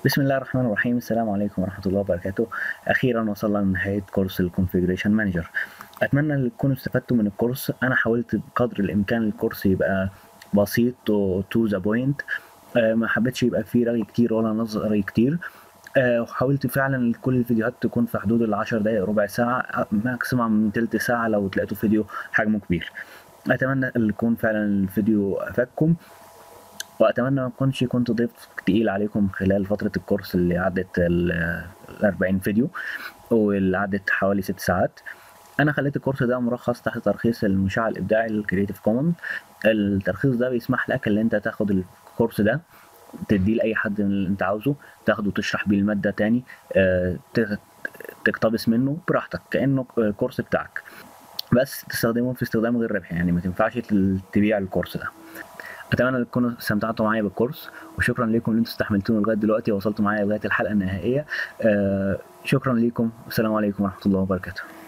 بسم الله الرحمن الرحيم السلام عليكم ورحمة الله وبركاته أخيرا وصلنا لنهاية كورس الكونفيجريشن مانجر أتمنى أن تكونوا استفدتوا من الكورس أنا حاولت بقدر الإمكان الكورس يبقى بسيط تو ذا بوينت ما حبيتش يبقى فيه رغي كتير ولا نظري كتير آه، وحاولت فعلا كل الفيديوهات تكون في حدود العشر دقايق ربع ساعة ماكسيمم من تلت ساعة لو تلاقيتوا فيديو حجمه كبير أتمنى أن يكون فعلا الفيديو أفادكم واتمنى ما اكونش كنت ضيف تقيل عليكم خلال فتره الكورس اللي عدت ال 40 فيديو واللي عدت حوالي 6 ساعات انا خليت الكورس ده مرخص تحت ترخيص المشاع الابداعي الكريتيف كومن الترخيص ده بيسمح لك ان انت تاخد الكورس ده تديه لاي حد اللي انت عاوزه تاخده تشرح بيه الماده تاني آه، تقتبس منه براحتك كانه كورس بتاعك بس تستخدمه في استخدام غير ربحي يعني ما تنفعش تبيع الكورس ده اتمنى تكونوا استمتعتوا معايا بالكورس وشكرا لكم ان انتم استحملتوني لغايه دلوقتي ووصلتوا معايا لغايه الحلقه النهائيه آه شكرا لكم والسلام عليكم ورحمه الله وبركاته